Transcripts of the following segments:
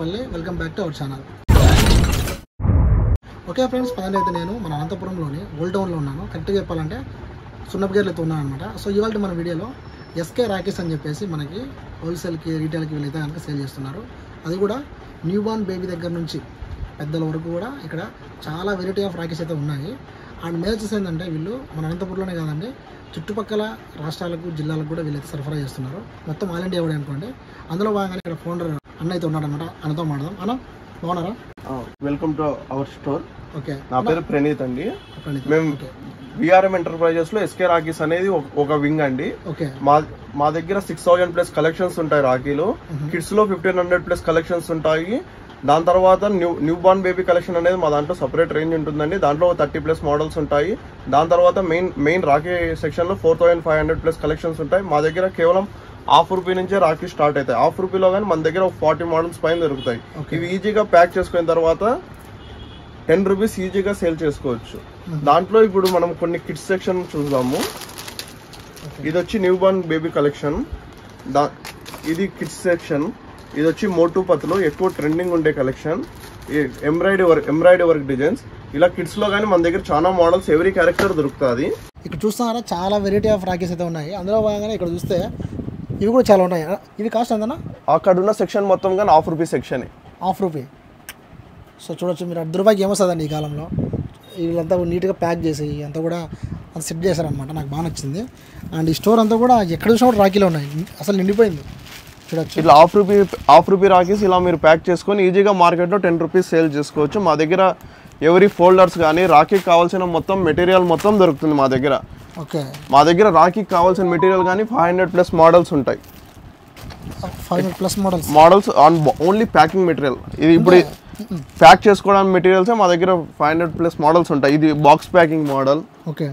Tadepalli welcome back to our channel okay friends పదండి అయితే నేను మన అనంతపురంలోని ఓల్డ్ టౌన్లో ఉన్నాను కరెక్ట్గా చెప్పాలంటే సున్నపగేర్లతో ఉన్నాను అనమాట సో ఇవాళ మన వీడియోలో ఎస్కే రాకేష్ అని చెప్పేసి మనకి హోల్సేల్కి రీటైల్కి వీళ్ళైతే కనుక సేల్ చేస్తున్నారు అది కూడా న్యూ బార్న్ బేబీ దగ్గర నుంచి పెద్దల వరకు కూడా ఇక్కడ చాలా వెరైటీ ఆఫ్ రాకేష్ అయితే ఉన్నాయి అండ్ మేల్ వచ్చేసి ఏంటంటే వీళ్ళు మన అనంతపురంలోనే కాదండి చుట్టుపక్కల రాష్ట్రాలకు జిల్లాలకు కూడా వీళ్ళైతే సరఫరా చేస్తున్నారు మొత్తం ఆల్ ఇండియా కూడా అనుకోండి అందులో భాగంగానే ఇక్కడ ఫౌండర్ అన్న అయితే ఉన్నాడు అనమాట అన్నతో మాట్లాడదాం అన్న బాగున్నారా welcome to our store okay నా పేరు ప్రణీత్ అండి చెప్పండి మేము ఓకే విఆర్ఎం ఎంటర్ప్రైజెస్ లో ఎస్కే రాకీస్ అనేది ఒక- ఒక వింగ్ అండి ఓకే మా మా దగ్గర సిక్స్ థౌజండ్ ప్లస్ కలెక్షన్స్ ఉంటాయి రాఖీలు Mhm. కిడ్స్ లో ఫిఫ్టీన్ హండ్రెడ్ ప్లస్ కలెక్షన్స్ ఉంటాయి దాని తర్వాత new new born baby collection అనేది మా దాంట్లో సపరేట్ రేంజ్ ఉంటుందండి దాంట్లో థర్టీ ప్లస్ మోడల్స్ ఉంటాయి దాని తర్వాత మెయిన్ మెయిన్ రాఖీ సెక్షన్ లో four thousand five hundred plus collections ఉంటాయి మా దగ్గర కేవలం హాఫ్ రూపీ నుంచే రాఖీ స్టార్ట్ అవుతాయి హాఫ్ రూపీలో కానీ మన దగ్గర ఫార్టీ మోడల్స్ పైన దొరుకుతాయి Okay. ఇవి ఈజీగా ప్యాక్ చేసుకున్న తర్వాత టెన్ రూపీస్ ఈజీగా సేల్ చేసుకోవచ్చు దాంట్లో ఇప్పుడు మనం కొన్ని కిడ్స్ సెక్షన్ చూద్దాము ఇది వచ్చి న్యూ బార్న్ బేబీ కలెక్షన్ దా ఇది కిడ్స్ సెక్షన్ ఇది వచ్చి మోటు పత్తులో ఎక్కువ ట్రెండింగ్ ఉండే collection embroidery work embroidery work designs ఇలా కిడ్స్ లో కానీ మన దగ్గర చాలా మోడల్స్ ఎవరీ క్యారెక్టర్ దొరుకుతుంది ఇక్కడ చూస్తున్నారా చాలా వెరైటీ ఆఫ్ రాకేస్ అయితే ఉన్నాయి అందులో భాగంగానే ఇక్కడ చూస్తే ఇవి కూడా చాలా ఉన్నాయి ఇవి కాస్ట్ ఎంతనా అక్కడ ఉన్న సెక్షన్ మొత్తం కానీ half rupee section half rupee so చూడొచ్చు మీరు అర్ధ రూపాయికి ఏమొస్తుందండి ఈ కాలంలో వీళ్ళంతా నీట్గా ప్యాక్ చేసి అంతా కూడా అంత సెట్ చేశారనమాట నాకు బాగా నచ్చింది అండ్ ఈ స్టోర్ అంతా కూడా ఎక్కడ చూసినా కూడా రాఖీలో ఉన్నాయి అసలు నిండిపోయింది చూడొచ్చు ఇట్లా half rupee half rupee rakhis ఇలా మీరు ప్యాక్ చేసుకొని ఈజీగా మార్కెట్లో టెన్ రూపీస్ సేల్ చేసుకోవచ్చు మా దగ్గర ఎవరి ఫోల్డర్స్ కానీ రాఖీకి కావాల్సిన మొత్తం మెటీరియల్ మొత్తం దొరుకుతుంది మా దగ్గర ఓకే మా దగ్గర రాఖీకి కావాల్సిన మెటీరియల్ కానీ ఫైవ్ హండ్రెడ్ ప్లస్ మోడల్స్ ఉంటాయి five hundred plus models models on only packing material ఇది ఇప్పుడు ప్యాక్ చేసుకోవడానికి మెటీరియల్స్ మా దగ్గర ఫైవ్ హండ్రెడ్ ప్లస్ మోడల్స్ ఉంటాయి ఇది బాక్స్ ప్యాకింగ్ మోడల్ ఓకే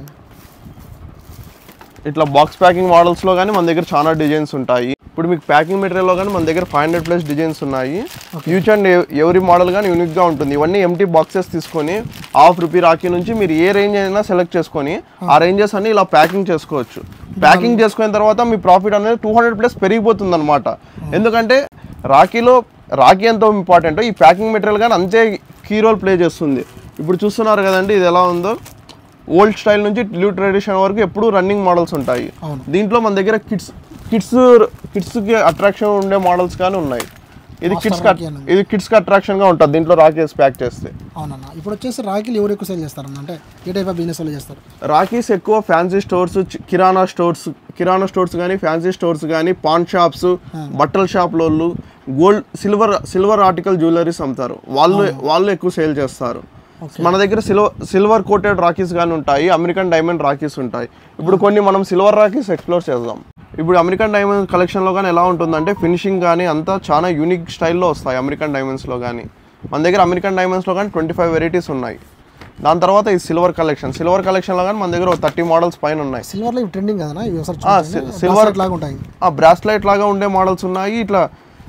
ఇట్లా బాక్స్ ప్యాకింగ్ మోడల్స్లో కానీ మన దగ్గర చాలా డిజైన్స్ ఉంటాయి ఇప్పుడు మీకు ప్యాకింగ్ మెటీరియల్లో కానీ మన దగ్గర ఫైవ్ హండ్రెడ్ ప్లస్ డిజైన్స్ ఉన్నాయి యూచ్ అండ్ ఎవరి మోడల్ కానీ యూనిక్గా ఉంటుంది ఇవన్నీ ఎంటీ బాక్సెస్ తీసుకొని హాఫ్ రూపీ రాఖీ నుంచి మీరు ఏ రేంజ్ అయినా సెలెక్ట్ చేసుకొని ఆ రేంజెస్ అన్ని ఇలా ప్యాకింగ్ చేసుకోవచ్చు ప్యాకింగ్ చేసుకున్న తర్వాత మీ ప్రాఫిట్ అనేది టూ హండ్రెడ్ ప్లస్ పెరిగిపోతుంది అనమాట ఎందుకంటే రాఖీలో రాఖీ ఎంత ఇంపార్టెంట్ ఈ ప్యాకింగ్ మెటీరియల్ కానీ అంతే కీ రోల్ ప్లే చేస్తుంది ఇప్పుడు చూస్తున్నారు కదండి ఇది ఎలా ఉందో ఓల్డ్ స్టైల్ నుంచి న్యూ ట్రెడిషన్ వరకు ఎప్పుడూ రన్నింగ్ మోడల్స్ ఉంటాయి అవును. దీంట్లో మన దగ్గర కిడ్స్ కిడ్స్ కిడ్స్కి అట్రాక్షన్ ఉండే మోడల్స్ కానీ ఉన్నాయి ఇది Master కిడ్స్ రాఖీ అన్నది. ఇది కిడ్స్కి అట్రాక్షన్గా ఉంటుంది దీంట్లో రాకేస్ ప్యాక్ చేస్తే అవునన్న ఇప్పుడు వచ్చేసి రాఖీలు ఎవరు ఎక్కువ సేల్ చేస్తారన్న అంటే ఏ టైప్ ఆఫ్ బిజినెస్ వాళ్ళు చేస్తారు రాకీస్ ఎక్కువ ఫ్యాన్సీ స్టోర్స్ చి- కిరాణా స్టోర్స్ కిరాణా స్టోర్స్ కానీ ఫ్యాన్సీ స్టోర్స్ కానీ పాన్ షాప్స్ బట్టల షాప్లోళ్ళు gold silver silver article jewelleries అమ్ముతారు వాళ్ళు వాళ్ళు ఎక్కువ సేల్ చేస్తారు మన దగ్గర సిల్వర్ సిల్వర్ కోటెడ్ రాకీస్ కానీ ఉంటాయి అమెరికన్ డైమండ్ రాకీస్ ఉంటాయి ఇప్పుడు కొన్ని మనం సిల్వర్ రాకీస్ ఎక్స్ప్లోర్ చేద్దాం ఇప్పుడు అమెరికన్ డైమండ్ కలెక్షన్లో కానీ ఎలా ఉంటుందంటే ఫినిషింగ్ కానీ అంతా చాలా యూనిక్ స్టైల్లో వస్తాయి అమెరికన్ డైమండ్స్లో కానీ మన దగ్గర అమెరికన్ డైమండ్స్లో కానీ ట్వంటీ ఫైవ్ వెరైటీస్ ఉన్నాయి దాని తర్వాత ఈ సిల్వర్ కలెక్షన్ సిల్వర్ కలెక్షన్లో కానీ మన దగ్గర థర్టీ మోడల్స్ పైన ఉన్నాయి సిల్వర్లో ఇవి ట్రెండింగ్ కదా ఇవి ఒకసారి ఆ, చూడండి. సి- సిల్వర్ Bracelet లాగా ఉంటాయి ఆ బ్రాస్లైట్ లాగా ఉండే మోడల్స్ ఉన్నాయి ఇట్లా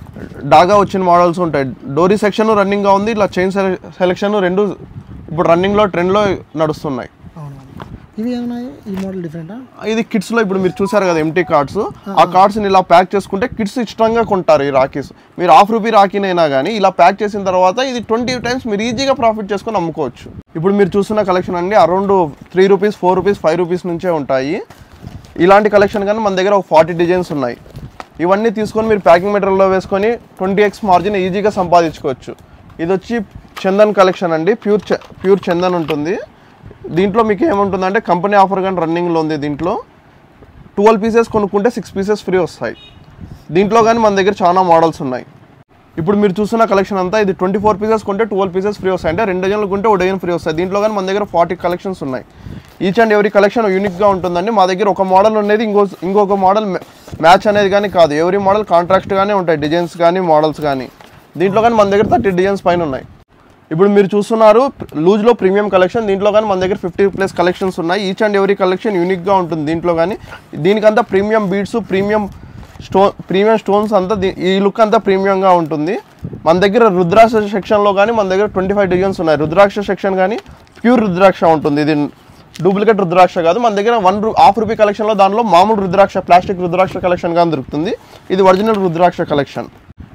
డాగా వచ్చిన మోడల్స్ ఉంటాయి డోరీ సెక్షన్ రన్నింగ్గా ఉంది ఇట్లా చైన్ సెలెక్షన్ రెండు ఇప్పుడు రన్నింగ్లో ట్రెండ్లో నడుస్తున్నాయి అవును ఇవి ఏమన్నాయి ఈ మోడల్ డిఫరెంటా ఇది కిడ్స్లో ఇప్పుడు మీరు చూసారు కదా ఎంటీ కార్డ్స్ ఆ కార్డ్స్ని ఇలా ప్యాక్ చేసుకుంటే కిడ్స్ ఇష్టంగా కొంటారు ఈ రాకీస్ మీరు హాఫ్ రూపీ రాకీనైనా కానీ ఇలా ప్యాక్ చేసిన తర్వాత ఇది ట్వంటీ టైమ్స్ మీరు ఈజీగా ప్రాఫిట్ చేసుకొని అమ్ముకోవచ్చు ఇప్పుడు మీరు చూస్తున్న కలెక్షన్ అండి around three rupees four rupees five rupees నుంచే ఉంటాయి ఇలాంటి కలెక్షన్ కానీ మన దగ్గర ఒక ఫార్టీ డిజైన్స్ ఉన్నాయి ఇవన్నీ తీసుకొని మీరు ప్యాకింగ్ మెటీరియల్లో వేసుకొని ట్వంటీ ఎక్స్ మార్జిన్ ఈజీగా సంపాదించుకోవచ్చు ఇది వచ్చి చందన్ కలెక్షన్ అండి ప్యూర్ చ- ప్యూర్ చందన్ ఉంటుంది దీంట్లో మీకు ఏముంటుందంటే కంపెనీ ఆఫర్ కానీ రన్నింగ్లో ఉంది దీంట్లో ట్వెల్వ్ పీసెస్ కొనుక్కుంటే సిక్స్ పీసెస్ ఫ్రీ వస్తాయి దీంట్లో కానీ మన దగ్గర చాలా మోడల్స్ ఉన్నాయి ఇప్పుడు మీరు చూస్తున్న కలెక్షన్ అంతా ఇది ట్వంటీ ఫోర్ పీసెస్ కొంటే ట్వెల్వ్ పీసెస్ ఫ్రీ వస్తాయి అంటే రెండు డజన్లు కొంటే ఒక డజన్ ఫ్రీ వస్తాయి దీంట్లో కానీ మన దగ్గర ఫార్టీ కలెక్షన్స్ ఉన్నాయి ఈచ్ అండ్ ఎవరీ కలెక్షన్ యూనిక్గా ఉంటుందండి మా దగ్గర ఒక మోడల్ అనేది ఇంకో ఇంకొక మోడల్ మ్యాచ్ అనేది కానీ కాదు ఎవరీ మోడల్ కాంట్రాక్ట్గానే ఉంటాయి డిజైన్స్ కానీ మోడల్స్ కానీ దీంట్లో కానీ మన దగ్గర థర్టీ డిజైన్స్ పైన ఉన్నాయి ఇప్పుడు మీరు చూస్తున్నారు లూజ్లో ప్రీమియం కలెక్షన్ దీంట్లో కానీ మన దగ్గర ఫిఫ్టీ ప్లస్ కలెక్షన్స్ ఉన్నాయి ఈచ్ అండ్ ఎవరీ కలెక్షన్ యూనిక్గా ఉంటుంది దీంట్లో కానీ దీనికంతా ప్రీమియం బీడ్స్ ప్రీమియం స్టో ప్రీమియం స్టోన్స్ అంతా దీ- ఈ లుక్ అంతా ప్రీమియంగా ఉంటుంది మన దగ్గర రుద్రాక్ష సెక్షన్లో కానీ మన దగ్గర ట్వంటీ ఫైవ్ డిజైన్స్ ఉన్నాయి రుద్రాక్ష సెక్షన్ కానీ ప్యూర్ రుద్రాక్ష ఉంటుంది ఇది డూప్లికేట్ రుద్రాక్ష కాదు మన దగ్గర వన్ రూ హాఫ్ రూపీ కలెక్షన్లో దానిలో మామూలు రుద్రాక్ష ప్లాస్టిక్ రుద్రాక్ష కలెక్షన్ కానీ దొరుకుతుంది ఇది ఒరిజినల్ రుద్రాక్ష కలెక్షన్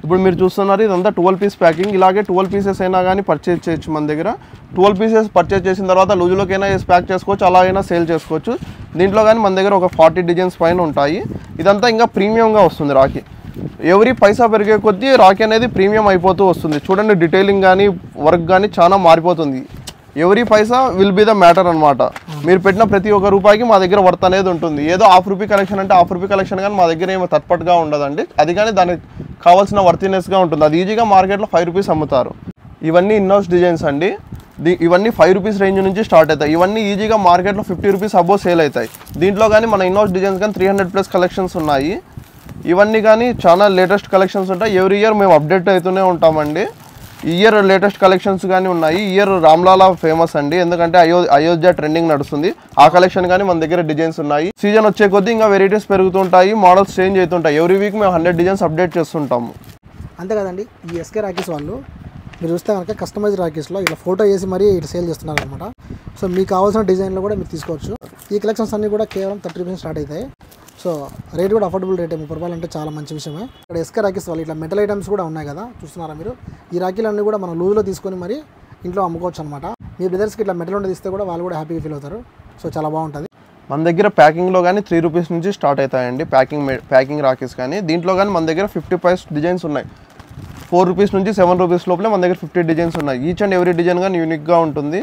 ఇప్పుడు మీరు చూస్తున్నారు ఇదంతా ట్వెల్వ్ పీస్ ప్యాకింగ్ ఇలాగే ట్వెల్వ్ పీసెస్ అయినా కానీ పర్చేజ్ చేయొచ్చు మన దగ్గర ట్వెల్వ్ పీసెస్ పర్చేజ్ చేసిన తర్వాత లూజులోకైనా వేసి ప్యాక్ చేసుకోవచ్చు అలా అయినా సేల్ చేసుకోవచ్చు దీంట్లో కానీ మన దగ్గర ఒక ఫార్టీ డిజైన్స్ పైన ఉంటాయి ఇదంతా ఇంకా ప్రీమియంగా వస్తుంది రాఖీ ఎవరి పైసా పెరిగే కొద్దీ రాఖీ అనేది ప్రీమియం అయిపోతూ వస్తుంది చూడండి డీటెయిలింగ్ కానీ వర్క్ కానీ చాలా మారిపోతుంది ఎవరి paisa will be the matter అనమాట మీరు పెట్టిన ప్రతి ఒక్క రూపాయికి మా దగ్గర వర్త్ అనేది ఉంటుంది ఏదో హాఫ్ రూపీ కలెక్షన్ అంటే హాఫ్ రూపీ కలెక్షన్ కానీ మా దగ్గర ఏమో తట్పట్గా ఉండదండి అది కానీ దానికి కావాల్సిన వర్తినెస్గా ఉంటుంది అది ఈజీగా మార్కెట్లో ఫైవ్ రూపీస్ అమ్ముతారు ఇవన్నీ ఇన్నోస్ డిజైన్స్ అండి ది- ఇవన్నీ ఫైవ్ రూపీస్ రేంజ్ నుంచి స్టార్ట్ అవుతాయి ఇవన్నీ ఈజీగా మార్కెట్లో ఫిఫ్టీ రూపీస్ అబోవ్ సేల్ అవుతాయి దీంట్లో కానీ మన ఇన్నోస్ డిజైన్స్ కానీ త్రీ హండ్రెడ్ ప్లస్ కలెక్షన్స్ ఉన్నాయి ఇవన్నీ కానీ చాలా లేటెస్ట్ కలెక్షన్స్ ఉంటాయి ఎవ్రీ ఇయర్ మేము అప్డేట్ అవుతూనే ఉంటామండి ఈ ఇయర్ లేటెస్ట్ కలెక్షన్స్ కానీ ఉన్నాయి ఈ ఇయర్ రామ్లాలా ఫేమస్ అండి ఎందుకంటే అయో అయోధ్య ట్రెండింగ్ నడుస్తుంది ఆ కలెక్షన్ కానీ మన దగ్గర డిజైన్స్ ఉన్నాయి సీజన్ వచ్చే కొద్దీ ఇంకా వెరైటీస్ పెరుగుతుంటాయి మోడల్స్ చేంజ్ అవుతుంటాయి ఎవ్రీ వీక్ మేము హండ్రెడ్ డిజైన్స్ అప్డేట్ చేస్తుంటాము అంతే కదండి ఈ ఎస్కే రాకీస్ వాళ్ళు మీరు చూస్తే కనుక కస్టమైజ్ రాకీస్లో ఇలా ఫోటో వేసి మరీ ఇట్లా సేల్ చేస్తున్నారు అనమాట సో మీకు కావాల్సిన డిజైన్లో కూడా మీరు తీసుకోవచ్చు ఈ కలెక్షన్స్ అన్నీ కూడా కేవలం థర్టీ రూపీస్ స్టార్ట్ అవుతాయి సో రేట్ కూడా అఫోర్డబుల్ రేట్ ముప్పై రూపాయలు అంటే చాలా మంచి విషయమే ఇక్కడ ఎస్కే రాకీస్ వాళ్ళు ఇట్లా మెటల్ ఐటమ్స్ కూడా ఉన్నాయి కదా చూస్తున్నారా మీరు ఈ రాఖీలన్నీ కూడా మనం లూజ్లో తీసుకొని మరి ఇంట్లో అమ్ముకోవచ్చు అనమాట మీ బ్రదర్స్కి ఇట్లా మెటల్ ఉండి తీస్తే కూడా వాళ్ళు కూడా హ్యాపీగా ఫీల్ అవుతారు సో చాలా బాగుంటుంది మన దగ్గర ప్యాకింగ్లో కానీ త్రీ రూపీస్ నుంచి స్టార్ట్ అవుతాయండి ప్యాకింగ్ మే- ప్యాకింగ్ రాకీస్ కానీ దీంట్లో కానీ మన దగ్గర ఫిఫ్టీ ఫైవ్ డిజైన్స్ ఉన్నాయి ఫోర్ రూపీస్ నుంచి సెవెన్ రూపీస్ లోపలే మన దగ్గర ఫిఫ్టీ డిజైన్స్ ఉన్నాయి ఈచ్ అండ్ ఎవ్రీ డిజైన్ కానీ యూనిక్గా ఉంటుంది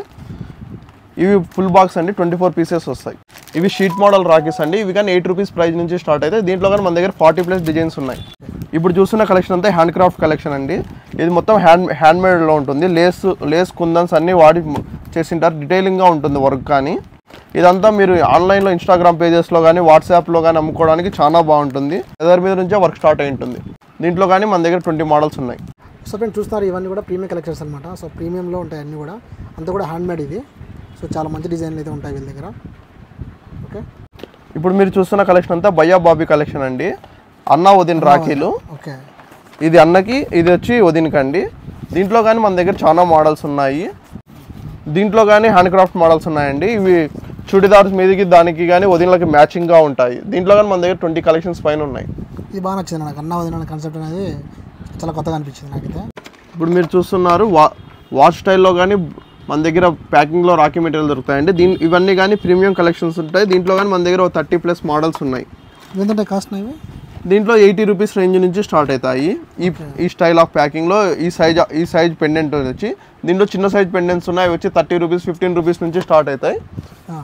ఇవి ఫుల్ బాక్స్ అండి ట్వంటీ ఫోర్ పీసెస్ వస్తాయి ఇవి షీట్ మోడల్ రాకీస్ అండి ఇవి కానీ ఎయిట్ రూపీస్ ప్రైస్ నుంచి స్టార్ట్ అయితే దీంట్లో కానీ మన దగ్గర ఫార్టీ ప్లస్ డిజైన్స్ ఉన్నాయి ఇప్పుడు చూస్తున్న కలెక్షన్ అంతా హ్యాండ్ క్రాఫ్ట్ కలెక్షన్ అండి ఇది మొత్తం హ్యాండ్ హ్యాండ్ మేడ్లో ఉంటుంది లేస్ లేస్ కుందన్స్ అన్నీ వాడి చేసింటారు డీటెయిలింగ్గా ఉంటుంది వర్క్ కానీ ఇదంతా మీరు ఆన్లైన్లో ఇన్స్టాగ్రామ్ పేజెస్లో కానీ వాట్సాప్లో కానీ అమ్ముకోవడానికి చాలా బాగుంటుంది ఎదర్ మీద నుంచే వర్క్ స్టార్ట్ అయి ఉంటుంది దీంట్లో కానీ మన దగ్గర ట్వంటీ మోడల్స్ ఉన్నాయి సో ఫ్రెండ్స్ చూస్తున్నారు ఇవన్నీ కూడా ప్రీమియం కలెక్షన్స్ అనమాట సో ప్రీమియంలో ఉంటాయి అన్నీ కూడా అంతా కూడా హ్యాండ్ మేడ్ ఇది సో చాలా మంచి డిజైన్లు అయితే ఉంటాయి వీళ్ళ దగ్గర ఓకే ఇప్పుడు మీరు చూస్తున్న కలెక్షన్ అంతా భయ్యా బాబీ కలెక్షన్ అండి అన్న వదిన రాఖీలు ఓకే ఇది అన్నకి ఇది వచ్చి వదినకి అండి దీంట్లో కానీ మన దగ్గర చాలా మోడల్స్ ఉన్నాయి దీంట్లో కానీ హ్యాండ్ క్రాఫ్ట్ మోడల్స్ ఉన్నాయండి ఇవి చుడిదార్స్ మీదకి దానికి కానీ వదినలకి మ్యాచింగ్గా ఉంటాయి దీంట్లో కానీ మన దగ్గర ట్వంటీ కలెక్షన్స్ పైన ఉన్నాయి ఇది బాగా నచ్చింది నాకు అన్న వదిన కాన్సెప్ట్ అనేది చాలా కొత్తగా అనిపించింది నాకైతే ఇప్పుడు మీరు చూస్తున్నారు వా వాచ్ స్టైల్లో కానీ మన దగ్గర ప్యాకింగ్లో రాకీ మెటీరియల్ దొరుకుతాయండి దీని ఇవన్నీ కానీ ప్రీమియం కలెక్షన్స్ ఉంటాయి దీంట్లో కానీ మన దగ్గర థర్టీ ప్లస్ మోడల్స్ ఉన్నాయి ఎంతంటే కాస్ట్ ఇవి దీంట్లో ఎయిటీ రూపీస్ రేంజ్ నుంచి స్టార్ట్ అవుతాయి ఈ ఈ స్టైల్ ఆఫ్ ప్యాకింగ్లో ఈ సైజ్ ఈ సైజ్ పెండెంట్ వచ్చి దీంట్లో చిన్న సైజ్ పెండెంట్స్ ఉన్నాయి అవి వచ్చి థర్టీ రూపీస్ ఫిఫ్టీన్ రూపీస్ నుంచి స్టార్ట్ అవుతాయి ఆ,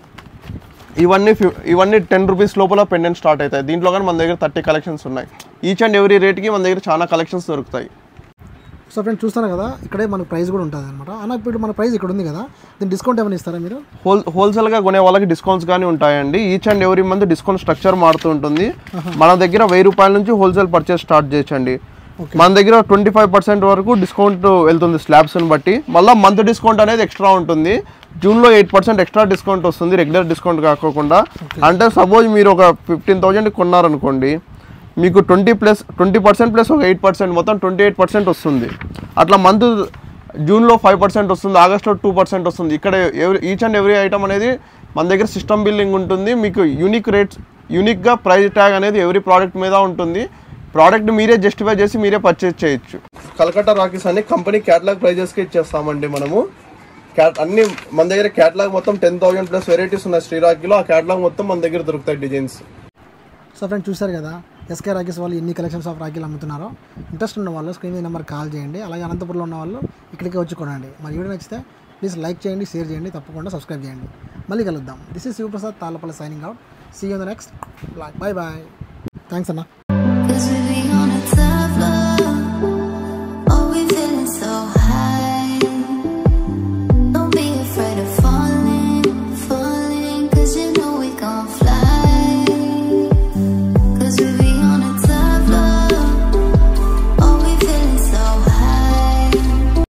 ఇవన్నీ ఫి- ఇవన్నీ టెన్ రూపీస్ లోపల పెండెంట్ స్టార్ట్ అవుతాయి దీంట్లో కానీ మన దగ్గర థర్టీ కలెక్షన్స్ ఉన్నాయి ఈచ్ అండ్ ఎవ్రీ రేట్కి మన దగ్గర చాలా కలెక్షన్స్ దొరుకుతాయి సో ఫ్రెండ్స్ చూస్తాను కదా ఇక్కడే మనకు ప్రైస్ కూడా ఉంటుంది అనమాట అన్న ఇప్పుడు మన ప్రైస్ ఇక్కడ ఉంది కదా దీని డిస్కౌంట్ ఏమైనా ఇస్తారా మీరు హోల్ హోల్సేల్గా కొనే వాళ్ళకి డిస్కౌంట్స్ కానీ ఉంటాయండి each and every month discount structure మారుతూ ఉంటుంది మన దగ్గర వెయ్యి రూపాయల నుంచి హోల్సేల్ పర్చేస్ స్టార్ట్ చేయొచ్చండి మన దగ్గర ట్వంటీ ఫైవ్ పర్సెంట్ వరకు డిస్కౌంట్ వెళ్తుంది స్లాబ్స్ని బట్టి మళ్ళీ మంత్ డిస్కౌంట్ అనేది ఎక్స్ట్రా ఉంటుంది జూన్లో ఎయిట్ పర్సెంట్ ఎక్స్ట్రా డిస్కౌంట్ వస్తుంది రెగ్యులర్ డిస్కౌంట్ కాకోకుండా అంటే సపోజ్ మీరు ఒక ఫిఫ్టీన్ థౌజండ్ కొన్నారనుకోండి మీకు twenty plus twenty percent plus ఒక ఎయిట్ పర్సెంట్ మొత్తం ట్వంటీ ఎయిట్ పర్సెంట్ వస్తుంది అట్లా మంత్ జూన్లో ఫైవ్ పర్సెంట్ వస్తుంది ఆగస్ట్లో టూ పర్సెంట్ వస్తుంది ఇక్కడ ఎవరి ఈచ్ అండ్ ఎవ్రీ ఐటమ్ అనేది మన దగ్గర సిస్టమ్ బిల్లింగ్ ఉంటుంది మీకు యూనిక్ రేట్స్ యూనిక్గా ప్రైస్ ట్యాగ్ అనేది ఎవ్రీ ప్రోడక్ట్ మీద ఉంటుంది ప్రోడక్ట్ మీరే జస్టిఫై చేసి మీరే పర్చేస్ చేయొచ్చు కలకత్తా రాకీస్ అన్ని కంపెనీ క్యాటలాగ్ ప్రైజెస్కి ఇచ్చేస్తామండి మనము క్యాట్ అన్ని మన దగ్గర క్యాటలాగ్ మొత్తం టెన్ థౌసండ్ ప్లస్ వెరైటీస్ ఉన్నాయి శ్రీరాకిలో ఆ క్యాటలాగ్ మొత్తం మన దగ్గర దొరుకుతాయి డిజైన్స్ సో ఫ్రెండ్స్ చూశారు కదా ఎస్కే రాకీస్ వాళ్ళు ఎన్ని కలెక్షన్స్ ఆఫ్ రాఖీలు అమ్ముతున్నారో ఇంట్రెస్ట్ ఉన్న వాళ్ళు స్క్రీన్ మీద నెంబర్ కాల్ చేయండి అలాగే అనంతపురంలో ఉన్న వాళ్ళు ఇక్కడికి వచ్చి కొనండి మరి వీడియో నచ్చితే ప్లీజ్ లైక్ చేయండి షేర్ చేయండి తప్పకుండా సబ్స్క్రైబ్ చేయండి మళ్ళీ కలుద్దాం this is Shivaprasad Tallapalli signing out see you the next bye bye thanks అన్న